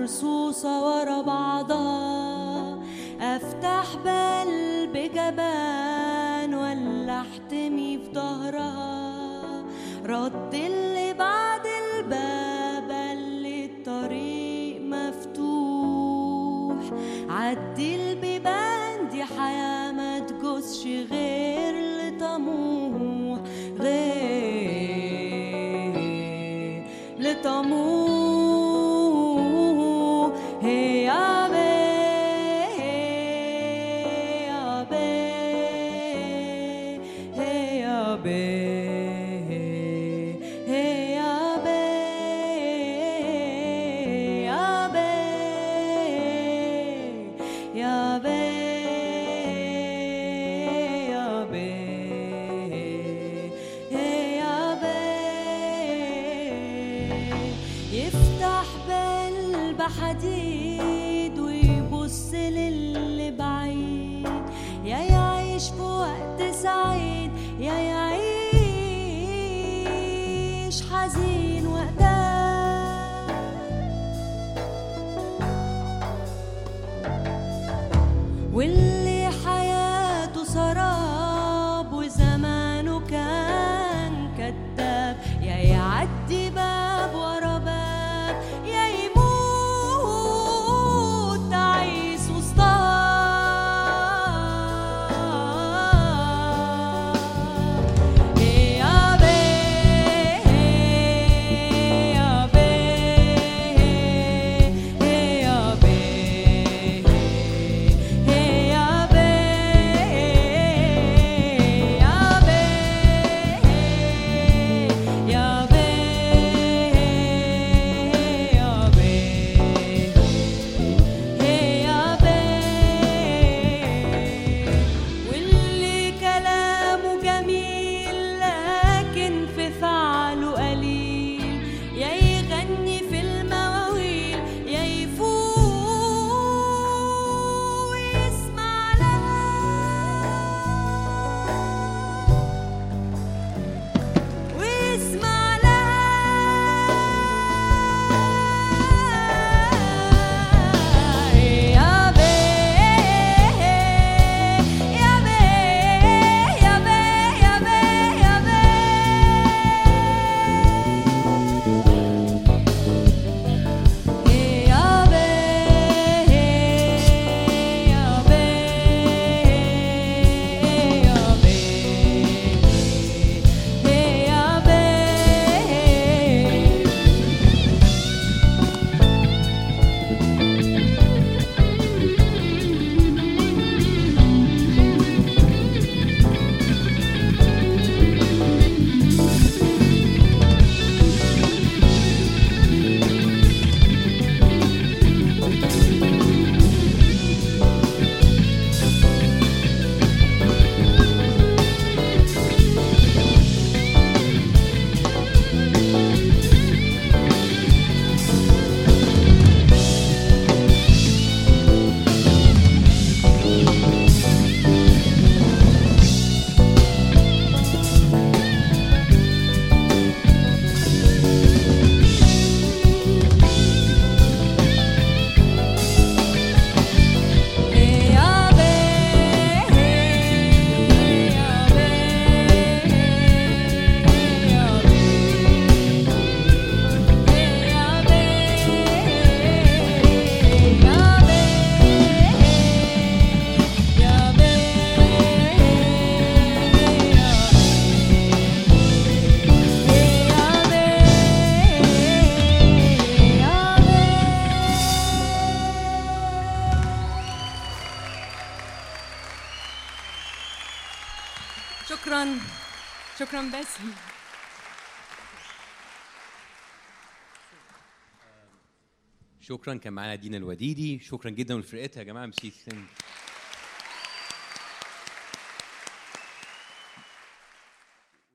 مرصوصة ورا بعضها افتح بال بجبان ولا احتمي في ظهرها رد اللي بعد الباب اللي الطريق مفتوح عدي البيبان دي حياة ما تجوزش غير لطموح غير لطموح هي يا بيه هي يا بيه هي يا بيه هي يا بيه يا بيه يا بيه يا بيه يا بيه يفتح بال حديد ويبص للي بعيد يا يعيش في وقت سعيد يا يعيش حزين وقتها واللي حياته سراب وزمانه كان كذاب يا يعدي باب ورا باب يا يموت تعيس وسطها يا بيه يا بيه يا بيه يا بيه يا بيه يا بيه يا بيه يا بيه واللي كلامه جميل لكن في فعله قليل يا يغني في المواويل يا يفوق ويسمع لها ويسمع لها يا بيه يا بيه يا بيه يا بيه يا بيه يا بيه يا بيه يا بيه يا بيه يا بيه يا بيه يا بيه يا بيه يا بيه يا بيه يا شكرا شكرا باسم شكرا كان معانا دينا الوديدي شكرا جدا لفرقتها يا جماعه ميرسي